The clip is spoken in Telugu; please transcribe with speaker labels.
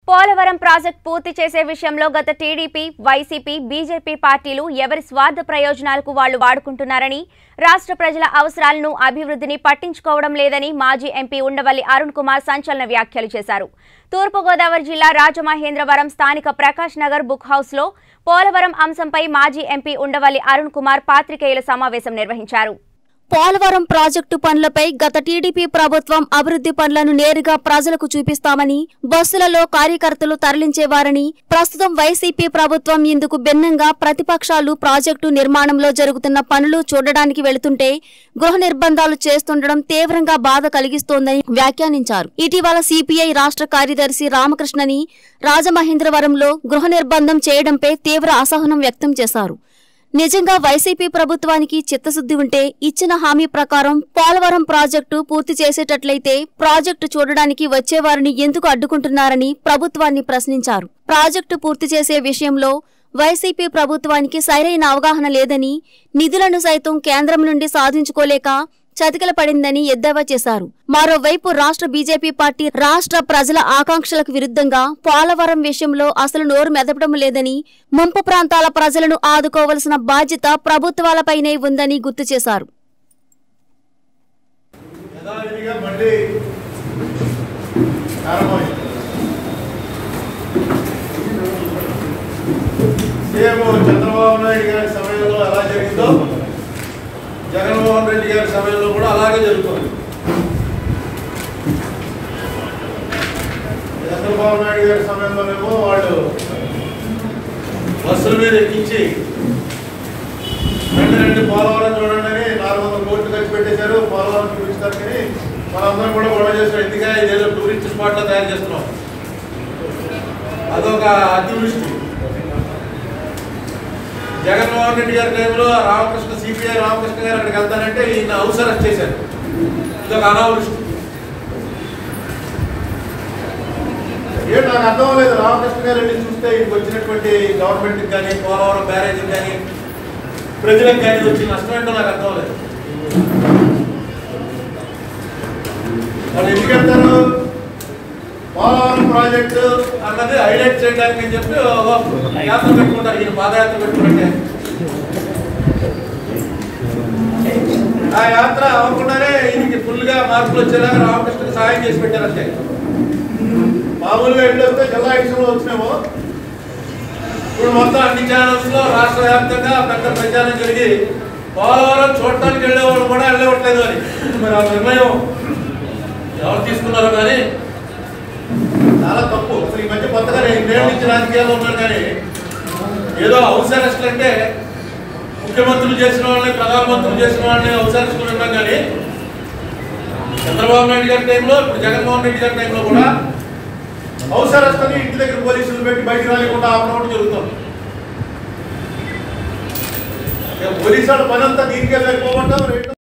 Speaker 1: పోలవరం ప్రాజెక్ట్ పూర్తి చేసే విషయంలో గత టీడీపీ వైసీపీ బీజేపీ పార్టీలు ఎవరి స్వార్థ ప్రయోజనాలకు వాళ్లు వాడుకుంటున్నారని రాష్ట్ర ప్రజల అవసరాలను అభివృద్ధిని పట్టించుకోవడం లేదని మాజీ ఎంపీ ఉండవల్లి అరుణ్ కుమార్ సంచలన వ్యాఖ్యలు చేశారు తూర్పుగోదావరి జిల్లా రాజమహేంద్రవరం స్థానిక ప్రకాష్ నగర్ బుక్ హౌస్లో పోలవరం అంశంపై మాజీ ఎంపీ ఉండవల్లి అరుణ్ కుమార్ పాత్రికేయుల సమావేశం నిర్వహించారు
Speaker 2: పోలవరం ప్రాజెక్టు పనులపై గత టీడీపీ ప్రభుత్వం అభివృద్ధి పనులను నేరుగా ప్రజలకు చూపిస్తామని బస్సులలో కార్యకర్తలు తరలించేవారని ప్రస్తుతం వైసీపీ ప్రభుత్వం ఇందుకు భిన్నంగా ప్రతిపక్షాలు ప్రాజెక్టు నిర్మాణంలో జరుగుతున్న పనులు చూడడానికి వెళుతుంటే గృహ నిర్బంధాలు చేస్తుండడం తీవ్రంగా బాధ కలిగిస్తోందని వ్యాఖ్యానించారు ఇటీవల సిపిఐ రాష్ట్ర కార్యదర్శి రామకృష్ణని రాజమహేంద్రవరంలో గృహ నిర్బంధం చేయడంపై తీవ్ర అసహనం వ్యక్తం చేశారు నిజంగా వైసీపీ ప్రభుత్వానికి చిత్తశుద్ధి ఉంటే ఇచ్చిన హామీ ప్రకారం పోలవరం ప్రాజెక్టు పూర్తి చేసేటట్లయితే ప్రాజెక్టు చూడడానికి వచ్చేవారిని ఎందుకు అడ్డుకుంటున్నారని ప్రభుత్వాన్ని ప్రశ్నించారు ప్రాజెక్టు పూర్తి చేసే విషయంలో వైసీపీ ప్రభుత్వానికి సరైన అవగాహన లేదని నిధులను సైతం కేంద్రం నుండి సాధించుకోలేక చతికిల పడిందని ఎద్దేవా చేశారు మరోవైపు రాష్ట్ర బీజేపీ పార్టీ రాష్ట్ర ప్రజల ఆకాంక్షలకు విరుద్ధంగా పోలవరం విషయంలో అసలు నోరు మెదపడం లేదని ముంపు ప్రాంతాల ప్రజలను ఆదుకోవలసిన బాధ్యత ప్రభుత్వాలపైనే ఉందని గుర్తు చేశారు
Speaker 3: యథావిధిగా మళ్ళీ ప్రారంభమైంది సీఎం చంద్రబాబు నాయుడు గారి సమయంలో ఎలా జరిగిందో జగన్మోహన్ రెడ్డి గారి సమయంలో కూడా అలాగే జరుగుతుంది చంద్రబాబు నాయుడు గారి సమయంలోనేమో వాళ్ళు బస్సుల మీద ఎక్కించి రెండు రెండు పోలవరం చూడండి అని నాలుగు వందల కోట్లు ఖర్చు పెట్టేశారు పోలవరం చూపిస్తారు కానీ మనందరం కూడా గొడవ చేస్తాం ఎందుకంటే ఇదేదో టూరిస్ట్ స్పాట్ లో తయారు చేస్తున్నాం అదొక అతివృష్టి జగన్మోహన్ రెడ్డి గారి టైంలో రామకృష్ణ సిపిఐ రామకృష్ణ గారు అక్కడికి వెళ్తానంటే ఈయన హౌస్ అరెస్ట్ చేశారు ఇదొక అనావృష్టి ఏం నాకు అర్థం లేదు రామకృష్ణ గారు వెళ్ళి చూస్తే ఇక్కడికి వచ్చినటువంటి గవర్నమెంట్కి కానీ పోలవరం బ్యారేజీకి కానీ ప్రజలకు కానీ వచ్చి నష్టం ఏంటో నాకు అర్థం లేదు వాళ్ళు ఎందుకు వెళ్తారు పోలవరం ప్రాజెక్టు అన్నది హైలైట్ చేయడానికి అని చెప్పి ఓ యాత్ర పెట్టుకుంటారు ఈయన పాదయాత్ర పెట్టుకుంటే ఆ యాత్ర అవ్వకుండానే ఈయనకి ఫుల్గా మార్పులు వచ్చేలాగా రామకృష్ణకి సహాయం చేసి పెట్టారంటే మామూలుగా వెళ్ళి వస్తే జిల్లా ఎడిషన్లో వచ్చినామో ఇప్పుడు మొత్తం అన్ని ఛానల్స్ లో రాష్ట్ర వ్యాప్తంగా పెద్ద ప్రచారం జరిగి పోలవరం చూడటానికి వెళ్ళేవాళ్ళు కూడా వెళ్ళవట్లేదు అని మరి ఆ నిర్ణయం ఎవరు తీసుకున్నారో కానీ చాలా తప్పు అసలు ఈ మధ్య కొత్తగా నేను ఇన్నేళ్ళ నుంచి రాజకీయాల్లో ఉన్నాను కానీ ఏదో హౌస్ అరెస్ట్లు అంటే ముఖ్యమంత్రులు చేసిన వాళ్ళని ప్రధానమంత్రులు చేసిన వాళ్ళని హౌస్ అరెస్టులు ఉన్నాం కానీ చంద్రబాబు నాయుడు గారి టైంలో ఇప్పుడు జగన్మోహన్ రెడ్డి గారి టైంలో కూడా హౌస్ అరెస్ట్ అని ఇంటి దగ్గర పోలీసులు పెట్టి బయటకు రాలేకుండా ఆపడం కూడా జరుగుతుంది ఇక పోలీసు వాళ్ళ పని అంతా దీనికి వెళ్ళకపోవటం రెండు